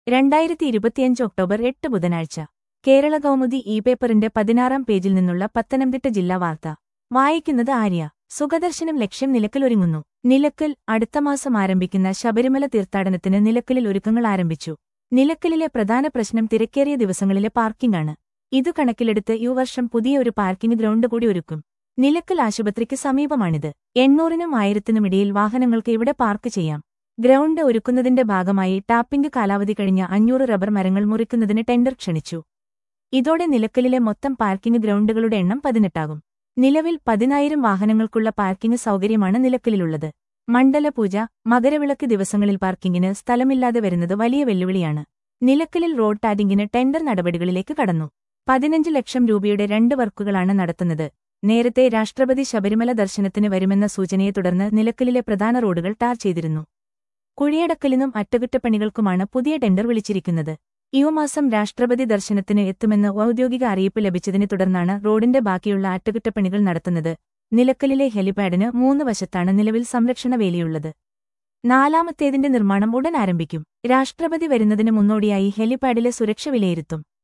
രണ്ടായിരത്തി ഇരുപത്തിയഞ്ച് ഒക്ടോബർ എട്ട് ബുധനാഴ്ച കേരള കൗമുദി ഇ പേപ്പറിന്റെ പതിനാറാം പേജിൽ നിന്നുള്ള പത്തനംതിട്ട ജില്ലാ വാർത്ത വായിക്കുന്നത് ആര്യ സുഖദർശനം ലക്ഷ്യം നിലക്കലൊരുങ്ങുന്നു നിലക്കൽ അടുത്ത മാസം ആരംഭിക്കുന്ന ശബരിമല തീർത്ഥാടനത്തിന് നിലക്കലിൽ ഒരുക്കങ്ങൾ ആരംഭിച്ചു നിലക്കലിലെ പ്രധാന പ്രശ്നം തിരക്കേറിയ ദിവസങ്ങളിലെ പാർക്കിംഗ് ആണ് ഇതു കണക്കിലെടുത്ത് ഈ വർഷം പുതിയ ഒരു പാർക്കിംഗ് ഗ്രൗണ്ട് കൂടി ഒരുക്കും നിലക്കൽ ആശുപത്രിക്ക് സമീപമാണിത് എണ്ണൂറിനും ആയിരത്തിനും ഇടയിൽ വാഹനങ്ങൾക്ക് ഇവിടെ പാർക്ക് ചെയ്യാം ഗ്രൗണ്ട് ഒരുക്കുന്നതിന്റെ ഭാഗമായി ടാപ്പിംഗ് കാലാവധി കഴിഞ്ഞ അഞ്ഞൂറ് റബ്ബർ മരങ്ങൾ മുറിക്കുന്നതിന് ടെൻഡർ ക്ഷണിച്ചു ഇതോടെ നിലക്കലിലെ മൊത്തം പാർക്കിംഗ് ഗ്രൗണ്ടുകളുടെ എണ്ണം പതിനെട്ടാകും നിലവിൽ പതിനായിരം വാഹനങ്ങൾക്കുള്ള പാർക്കിംഗ് സൗകര്യമാണ് നിലക്കലിലുള്ളത് മണ്ഡലപൂജ മകരവിളക്ക് ദിവസങ്ങളിൽ പാർക്കിംഗിന് സ്ഥലമില്ലാതെ വരുന്നത് വലിയ വെല്ലുവിളിയാണ് നിലക്കലിൽ റോഡ് ടാഡിംഗിന് ടെൻഡർ നടപടികളിലേക്ക് കടന്നു പതിനഞ്ച് ലക്ഷം രൂപയുടെ രണ്ട് വർക്കുകളാണ് നടത്തുന്നത് നേരത്തെ രാഷ്ട്രപതി ശബരിമല ദർശനത്തിന് വരുമെന്ന സൂചനയെ തുടർന്ന് നിലക്കലിലെ പ്രധാന റോഡുകൾ ടാർ ചെയ്തിരുന്നു കുഴിയടക്കലിനും അറ്റകുറ്റപ്പണികൾക്കുമാണ് പുതിയ ടെൻഡർ വിളിച്ചിരിക്കുന്നത് ഈ മാസം രാഷ്ട്രപതി ദർശനത്തിന് എത്തുമെന്ന് ഔദ്യോഗിക അറിയിപ്പ് ലഭിച്ചതിനെ തുടർന്നാണ് റോഡിന്റെ ബാക്കിയുള്ള അറ്റകുറ്റപ്പണികൾ നടത്തുന്നത് നിലക്കലിലെ ഹെലിപാഡിന് മൂന്ന് വശത്താണ് നിലവിൽ സംരക്ഷണ വേലിയുള്ളത് നാലാമത്തേതിന്റെ നിർമ്മാണം ഉടൻ ആരംഭിക്കും രാഷ്ട്രപതി വരുന്നതിന് മുന്നോടിയായി ഹെലിപാഡിലെ സുരക്ഷ വിലയിരുത്തും